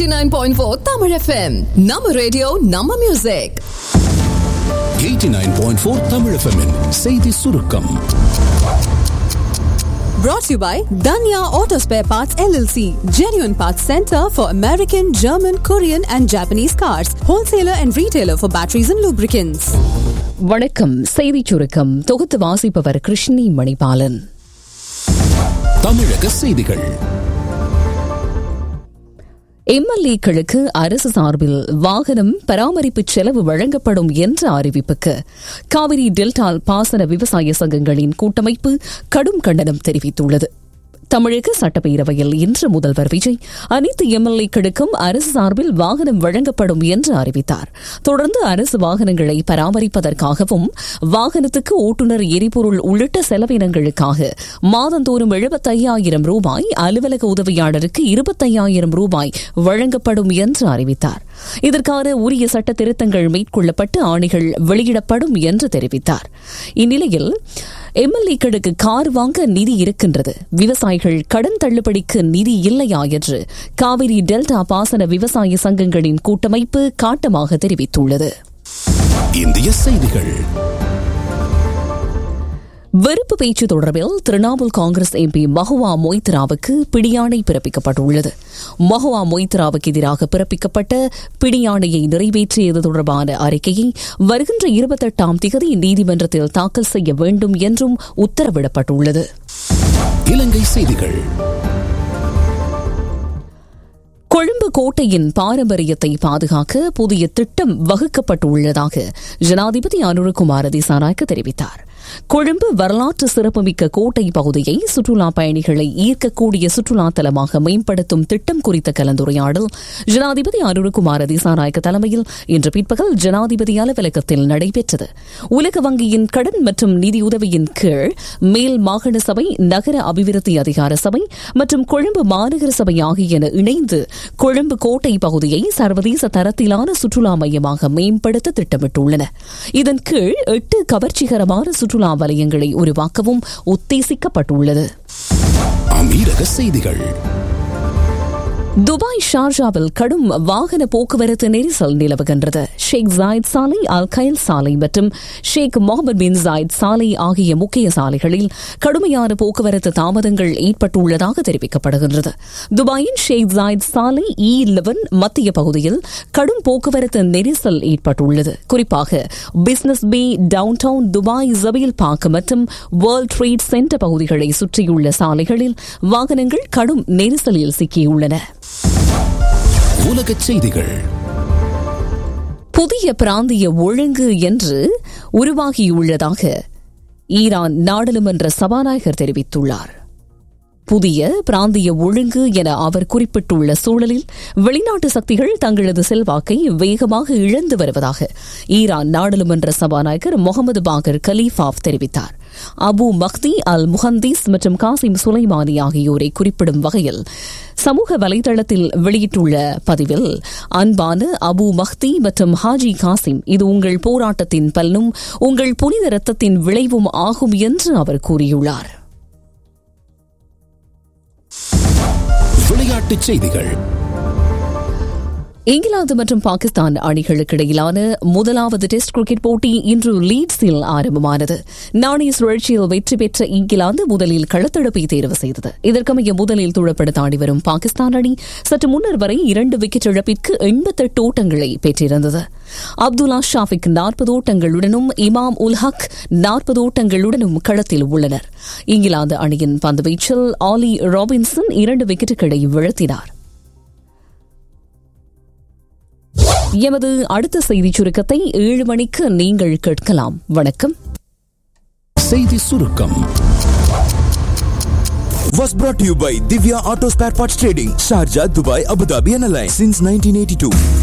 89.4 Tamil FM. நம்ம radio நம்ம music 89.4 Tamil FM -இன் செய்தி சுருக்கம் brought to you by Danya Auto Spare Parts LLC, genuine parts center for American, German, Korean and Japanese cars, wholesaler and retailer for batteries and lubricants. வணக்கம் செய்திச் சுருக்கம் தொகுத்து வாசிப்பவர் கிருஷ்ணி மணிபாலன் தமிழக செய்திகள் எம்எல்ஏக்களுக்கு அரசு சார்பில் வாகனம் பராமரிப்பு செலவு வழங்கப்படும் என்ற அறிவிப்புக்கு காவிரி டெல்டா பாசன விவசாய சங்கங்களின் கூட்டமைப்பு கடும் கண்டனம் தெரிவித்துள்ளது தமிழக சட்டப்பேரவையில் இன்று முதல்வர் விஜய் அனைத்து எம்எல்ஏக்களுக்கும் அரசு சார்பில் வாகனம் வழங்கப்படும் என்று அறிவித்தார் தொடர்ந்து அரசு வாகனங்களை பராமரிப்பதற்காகவும் வாகனத்துக்கு ஓட்டுநர் எரிபொருள் உள்ளிட்ட செலவினங்களுக்காக மாதந்தோறும் எழுபத்தையாயிரம் ரூபாய் அலுவலக உதவியாளருக்கு இருபத்தையாயிரம் ரூபாய் வழங்கப்படும் என்று அறிவித்தார் இதற்கான உரிய சட்ட திருத்தங்கள் மேற்கொள்ளப்பட்டு ஆணைகள் வெளியிடப்படும் என்று தெரிவித்தார் இந்நிலையில் எம்எல்ஏக்களுக்கு கார் வாங்க நிதி இருக்கின்றது விவசாயிகள் கடன் தள்ளுபடிக்கு நிதி இல்லையா என்று காவிரி டெல்டா பாசன விவசாய சங்கங்களின் கூட்டமைப்பு காட்டமாக தெரிவித்துள்ளது இந்திய செய்திகள் வெறுப்பு பேச்சு தொடர்பில் திரிணாமுல் காங்கிரஸ் எம்பி மஹுவா மொய்த்ராவுக்கு பிடியாணை பிறப்பிக்கப்பட்டுள்ளது மஹுவா மொய்த்ராவுக்கு எதிராக பிறப்பிக்கப்பட்ட பிடியாணையை நிறைவேற்றியது தொடர்பான அறிக்கையை வருகின்ற இருபத்தெட்டாம் திகதி நீதிமன்றத்தில் தாக்கல் செய்ய வேண்டும் என்றும் உத்தரவிடப்பட்டுள்ளது இலங்கை செய்திகள் கொழும்பு கோட்டையின் பாரம்பரியத்தை பாதுகாக்க புதிய திட்டம் வகுக்கப்பட்டுள்ளதாக ஜனாதிபதி அனுரகுமார திசாநாயக்க தெரிவித்தார் கொழும்பு வரலாற்று சிறப்புமிக்க கோட்டை பகுதியை சுற்றுலா பயணிகளை ஈர்க்கக்கூடிய சுற்றுலா தலமாக மேம்படுத்தும் திட்டம் குறித்த கலந்துரையாடல் ஜனாதிபதி அனுரகுமார திசாநாயக்க தலைமையில் இன்று பிற்பகல் ஜனாதிபதி அலுவலகத்தில் நடைபெற்றது உலக வங்கியின் கடன் மற்றும் நிதியுதவியின் கீழ் மேல் மாகாண சபை நகர அபிவிருத்தி அதிகார சபை மற்றும் கொழும்பு மாநகர சபை ஆகியன இணைந்து கொழும்பு கோட்டை பகுதியை சர்வதேச தரத்திலான சுற்றுலா மையமாக மேம்படுத்த திட்டமிட்டுள்ளன இதன் கீழ் எட்டு கவர்ச்சிகரமான சுற்றுலா வலயங்களை உருவாக்கவும் உத்தேசிக்கப்பட்டுள்ளது அமீரக செய்திகள் துபாய் ஷார்ஜாவில் கடும் வாகன போக்குவரத்து நெரிசல் நிலவுகின்றது ஷேக் ஜாயித் சாலை அல் கைல் சாலை மற்றும் ஷேக் முகமது பின் ஜாயித் சாலை ஆகிய முக்கிய சாலைகளில் கடுமையான போக்குவரத்து தாமதங்கள் ஏற்பட்டுள்ளதாக தெரிவிக்கப்படுகின்றது துபாயின் ஷேக் ஜாயித் சாலை இ லெவன் மத்திய பகுதியில் கடும் போக்குவரத்து நெரிசல் ஏற்பட்டுள்ளது குறிப்பாக business bay downtown Dubai Zabeel park மற்றும் வேர்ல்ட் ட்ரேட் சென்டர் பகுதிகளை சுற்றியுள்ள சாலைகளில் வாகனங்கள் கடும் நெரிசலில் சிக்கியுள்ளன உலகச் செய்திகள் புதிய பிராந்திய ஒழுங்கு என்று உருவாகியுள்ளதாக ஈரான் நாடாளுமன்ற சபாநாயகர் தெரிவித்துள்ளார் புதிய பிராந்திய ஒழுங்கு என அவர் குறிப்பிட்டுள்ள சூழலில் வெளிநாட்டு சக்திகள் தங்களது செல்வாக்கை வேகமாக இழந்து வருவதாக ஈரான் நாடாளுமன்ற சபாநாயகர் முகமது பாகர் கலீஃபாப் தெரிவித்தார் அபு மஹ்தி அல் முஹந்தீஸ் மற்றும் காசிம் சுலைமானி ஆகியோரை குறிப்பிடும் வகையில் சமூக வலைதளத்தில் வெளியிட்டுள்ள பதிவில் அன்பான அபு மஹ்தி மற்றும் ஹாஜி காசிம் இது உங்கள் போராட்டத்தின் பலனும் உங்கள் புனித ரத்தத்தின் விளைவும் ஆகும் என்று அவர் கூறியுள்ளார் விளையாட்டுச் செய்திகள் இங்கிலாந்து மற்றும் பாகிஸ்தான் அணிகளுக்கு இடையிலான முதலாவது டெஸ்ட் கிரிக்கெட் போட்டி இன்று லீட்ஸில் ஆரம்பமானது நாணய சுழற்சியில் வெற்றி பெற்ற இங்கிலாந்து முதலில் களத்தடுப்பை தேர்வு செய்தது இதற்கமைய முதலில் துழப்படுத்த ஆடி வரும் பாகிஸ்தான் அணி சற்று முன்னர் வரை இரண்டு விக்கெட் இழப்பிற்கு எண்பத்தெட்டு ஓட்டங்களை பெற்றிருந்தது அப்துல்லா ஷாஃபிக் நாற்பது ஓட்டங்களுடனும் இமாம் உல் ஹக் நாற்பது ஓட்டங்களுடனும் களத்தில் உள்ளனர் இங்கிலாந்து அணியின் பந்துவீச்சில் ஆலி ராபின்சன் இரண்டு விக்கெட்டுகளை வீழ்த்தினார் எமது அடுத்த செய்திச் சுருக்கத்தை ஏழு மணிக்கு நீங்கள் கேட்கலாம் வணக்கம் செய்தி சுருக்கம் was brought to you by Divya Auto Spare Parts Trading, Sharjah, Dubai, Abu Dhabi and Alliance since 1982.